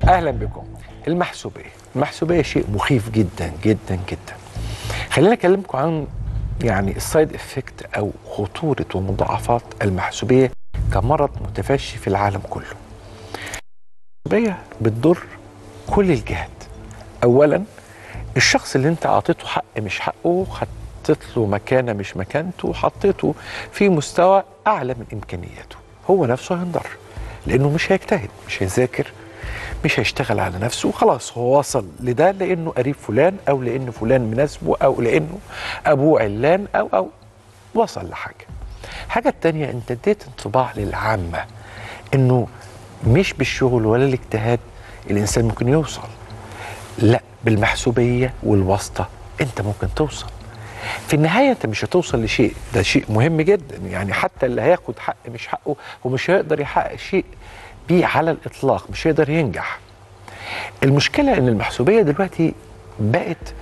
اهلا بكم المحسوبيه المحسوبيه شيء مخيف جدا جدا جدا خلينا اكلمكم عن يعني السايد افكت او خطوره ومضاعفات المحسوبيه كمرض متفشي في العالم كله المحسوبيه بتضر كل الجهات اولا الشخص اللي انت اعطيته حق مش حقه حطيت له مكانه مش مكانته حطيته في مستوى اعلى من امكانياته هو نفسه هينضر لانه مش هيجتهد مش هيذاكر مش هيشتغل على نفسه خلاص هو وصل لده لانه قريب فلان او لان فلان مناسبه او لانه ابوه علان او او وصل لحاجه الحاجه التانية انت اديت انطباع للعامه انه مش بالشغل ولا الاجتهاد الانسان ممكن يوصل لا بالمحسوبيه والواسطه انت ممكن توصل في النهاية أنت مش هتوصل لشيء ده شيء مهم جدا يعني حتى اللي هياخد حق مش حقه هو مش هيقدر يحقق شيء بيه على الإطلاق مش هيقدر ينجح المشكلة أن المحسوبية دلوقتي بقت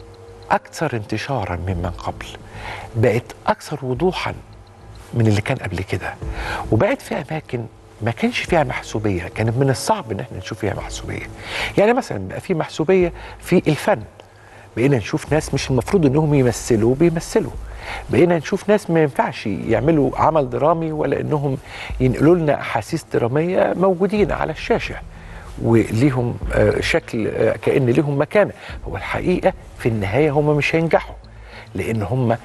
أكثر انتشارا ممن قبل بقت أكثر وضوحا من اللي كان قبل كده وبقت في أماكن ما كانش فيها محسوبية كانت من الصعب ان احنا نشوف فيها محسوبية يعني مثلا بقى في محسوبية في الفن بقينا نشوف ناس مش المفروض انهم يمثلوا بيمثلوا بقينا نشوف ناس ما ينفعش يعملوا عمل درامي ولا انهم ينقلوا لنا احاسيس دراميه موجودين على الشاشه وليهم آه، شكل آه، كان ليهم مكانه هو الحقيقه في النهايه هم مش هينجحوا لان هم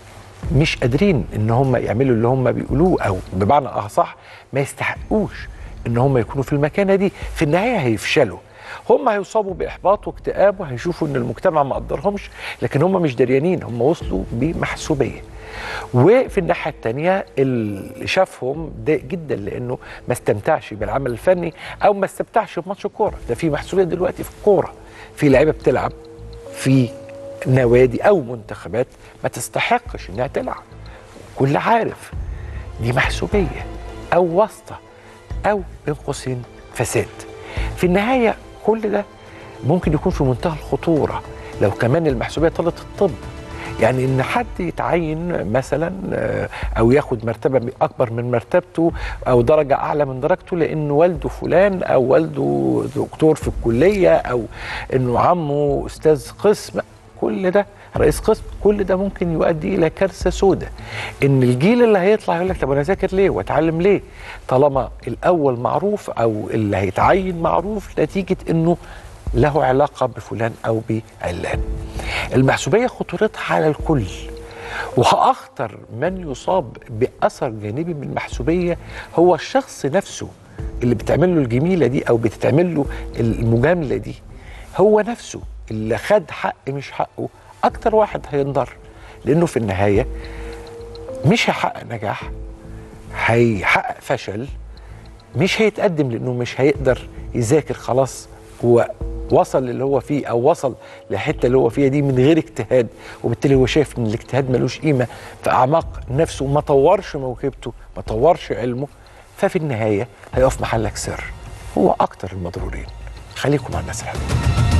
مش قادرين ان هم يعملوا اللي هم بيقولوه او بمعنى اصح ما يستحقوش ان هم يكونوا في المكانه دي في النهايه هيفشلوا هم هيصابوا باحباط واكتئاب وهيشوفوا ان المجتمع ما قدرهمش لكن هم مش دريانين هم وصلوا بمحسوبيه وفي الناحيه الثانيه اللي شافهم ضايق جدا لانه ما استمتعش بالعمل الفني او ما استمتعش بماتش الكوره ده في محسوبيه دلوقتي في الكوره في لعيبه بتلعب في نوادي او منتخبات ما تستحقش انها تلعب كل عارف دي محسوبيه او واسطه او بين قوسين فساد في النهايه كل ده ممكن يكون في منتهى الخطوره لو كمان المحسوبيه طالت الطب يعني ان حد يتعين مثلا آه، او ياخد مرتبه اكبر من مرتبته او درجه اعلى من درجته لان والده فلان او والده دكتور في الكليه او انه عمه استاذ قسم كل ده رئيس قسم كل ده ممكن يؤدي الى كارثه سوداء ان الجيل اللي هيطلع يقول لك طب انا اذاكر ليه واتعلم ليه طالما الاول معروف او اللي هيتعين معروف نتيجه انه له علاقه بفلان او بعلان المحسوبيه خطورتها على الكل واخطر من يصاب باثر جانبي من المحسوبيه هو الشخص نفسه اللي بتعمل له الجميله دي او بتتعمل له المجامله دي هو نفسه اللي خد حق مش حقه اكتر واحد هينضر لانه في النهايه مش هيحقق نجاح هيحقق فشل مش هيتقدم لانه مش هيقدر يذاكر خلاص هو وصل للي هو فيه او وصل للحته اللي هو فيها دي من غير اجتهاد وبالتالي هو شايف ان الاجتهاد ملوش قيمه في اعماق نفسه ما طورش موهبته ما طورش علمه ففي النهايه هيقف محلك سر هو اكتر المضرورين خليكم مع الناس الحلوه